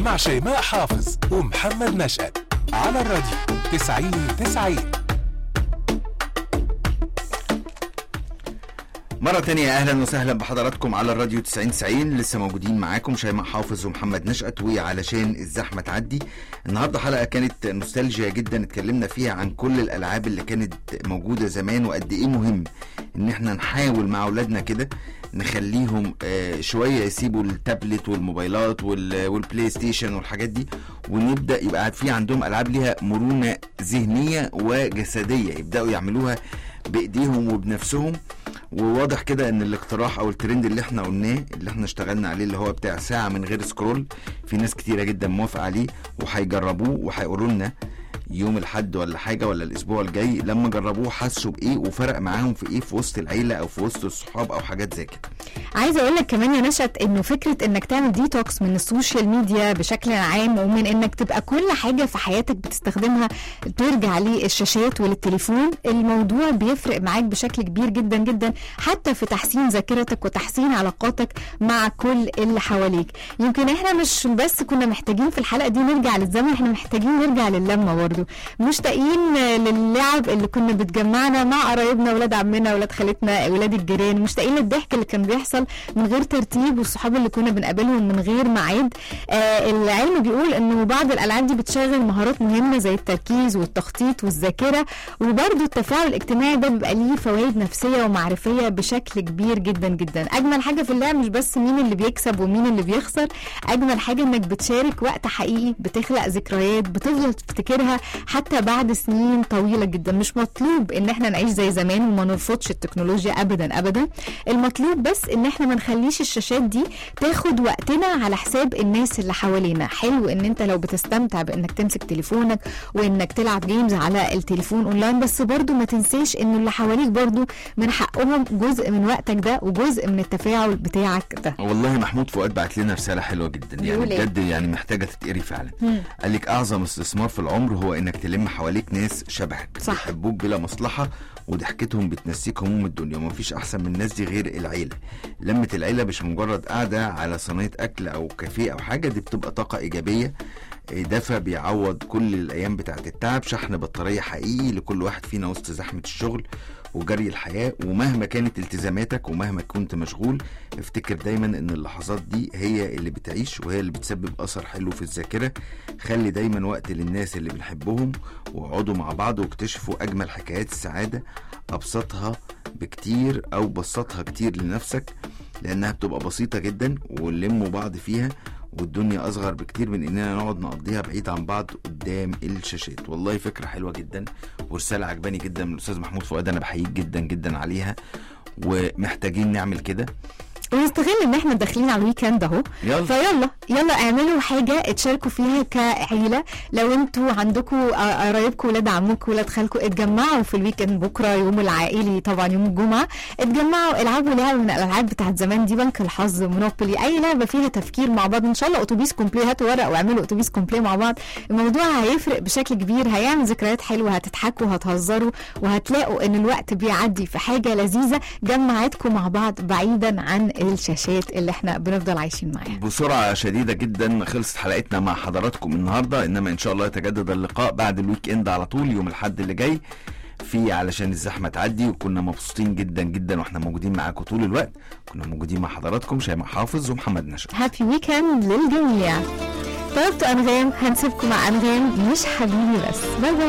مع شيماء حافظ ومحمد نشأت على الراديو 90 90 مرة تانية أهلا وسهلا بحضراتكم على الراديو 9090 لسه موجودين معاكم شيماء حافظ ومحمد نشأت وعلشان الزحمة تعدي النهاردة حلقة كانت نوستالجيا جدا اتكلمنا فيها عن كل الألعاب اللي كانت موجودة زمان وقد إيه مهم إن إحنا نحاول مع أولادنا كده نخليهم آه، شوية يسيبوا التابلت والموبايلات وال- والبلاي ستيشن والحاجات دي ونبدأ يبقى في عندهم ألعاب ليها مرونة ذهنية وجسدية يبدأوا يعملوها بإيديهم وبنفسهم وواضح كده ان الاقتراح او الترند اللي احنا قلناه اللي احنا اشتغلنا عليه اللي هو بتاع ساعه من غير سكرول في ناس كتيره جدا موافقه عليه وهيجربوه وهيقولوا لنا يوم الحد ولا حاجه ولا الاسبوع الجاي لما جربوه حسوا بايه وفرق معاهم في ايه في وسط العيله او في وسط الصحاب او حاجات زي كده عايزه اقول لك كمان يا نشأت انه فكره انك تعمل ديتوكس من السوشيال ميديا بشكل عام ومن انك تبقى كل حاجه في حياتك بتستخدمها ترجع للشاشات وللتليفون الموضوع بيفرق معاك بشكل كبير جدا جدا حتى في تحسين ذاكرتك وتحسين علاقاتك مع كل اللي حواليك يمكن احنا مش بس كنا محتاجين في الحلقه دي نرجع للزمن احنا محتاجين نرجع للمه برضه مشتاقين للعب اللي كنا بتجمعنا مع قرايبنا ولاد عمنا ولاد خالتنا ولاد الجيران مشتاقين للضحك اللي كان بيحصل من غير ترتيب والصحاب اللي كنا بنقابلهم من غير ميعاد آه العلم بيقول انه بعض الالعاب دي بتشغل مهارات مهمه زي التركيز والتخطيط والذاكره وبرده التفاعل الاجتماعي ده بيبقى ليه فوائد نفسيه ومعرفيه بشكل كبير جدا جدا اجمل حاجه في اللعب مش بس مين اللي بيكسب ومين اللي بيخسر اجمل حاجه انك بتشارك وقت حقيقي بتخلق ذكريات بتفضل تفتكرها حتى بعد سنين طويله جدا مش مطلوب ان احنا نعيش زي زمان وما نرفضش التكنولوجيا ابدا ابدا المطلوب بس ان احنا ما نخليش الشاشات دي تاخد وقتنا على حساب الناس اللي حوالينا حلو ان انت لو بتستمتع بانك تمسك تليفونك وانك تلعب جيمز على التليفون اونلاين بس برضو ما تنساش ان اللي حواليك برضو من حقهم جزء من وقتك ده وجزء من التفاعل بتاعك ده والله محمود فؤاد بعت لنا رساله حلوه جدا يعني بيقول إيه؟ بجد يعني محتاجه تتقري فعلا قال لك اعظم استثمار في العمر هو انك تلم حواليك ناس شبهك صح. بيحبوك بلا مصلحه وضحكتهم بتنسيك هموم الدنيا ومفيش احسن من الناس دي غير العيله لمه العيله مش مجرد قاعده على صينيه اكل او كافيه او حاجه دي بتبقى طاقه ايجابيه دفى بيعوض كل الايام بتاعت التعب شحن بطاريه حقيقي لكل واحد فينا وسط زحمه الشغل وجري الحياه ومهما كانت التزاماتك ومهما كنت مشغول افتكر دايما ان اللحظات دي هي اللي بتعيش وهي اللي بتسبب اثر حلو في الذاكره خلي دايما وقت للناس اللي بنحبهم واقعدوا مع بعض واكتشفوا اجمل حكايات السعاده ابسطها بكتير او بسطها كتير لنفسك لانها بتبقى بسيطه جدا ونلموا بعض فيها والدنيا اصغر بكتير من اننا نقعد نقضيها بعيد عن بعض قدام الشاشات والله فكره حلوه جدا ورساله عجباني جدا من الاستاذ محمود فؤاد انا بحييك جدا جدا عليها ومحتاجين نعمل كده ونستغل ان احنا داخلين على الويكند اهو يلا. فيلا يلا اعملوا حاجه تشاركوا فيها كعيله لو انتوا عندكم قرايبكم ولاد عمكم ولاد خالكم اتجمعوا في الويكند بكره يوم العائلي طبعا يوم الجمعه اتجمعوا العبوا لعبه من الالعاب بتاعت زمان دي بنك الحظ مونوبولي اي لعبه فيها تفكير مع بعض ان شاء الله اتوبيس كومبلي هاتوا ورق واعملوا اتوبيس كومبلي مع بعض الموضوع هيفرق بشكل كبير هيعمل ذكريات حلوه هتضحكوا هتهزروا وهتلاقوا ان الوقت بيعدي في حاجه لذيذه جمعتكم مع بعض بعيدا عن الشاشات اللي احنا بنفضل عايشين معاها بسرعة شديدة جدا خلصت حلقتنا مع حضراتكم النهاردة إنما إن شاء الله يتجدد اللقاء بعد الويك إند على طول يوم الحد اللي جاي في علشان الزحمة تعدي وكنا مبسوطين جدا جدا واحنا موجودين معاكم طول الوقت كنا موجودين مع حضراتكم شيماء حافظ ومحمد نشأت هابي ويكند للجميع طلبت انغام هنسيبكم مع انغام مش حبيبي بس باي باي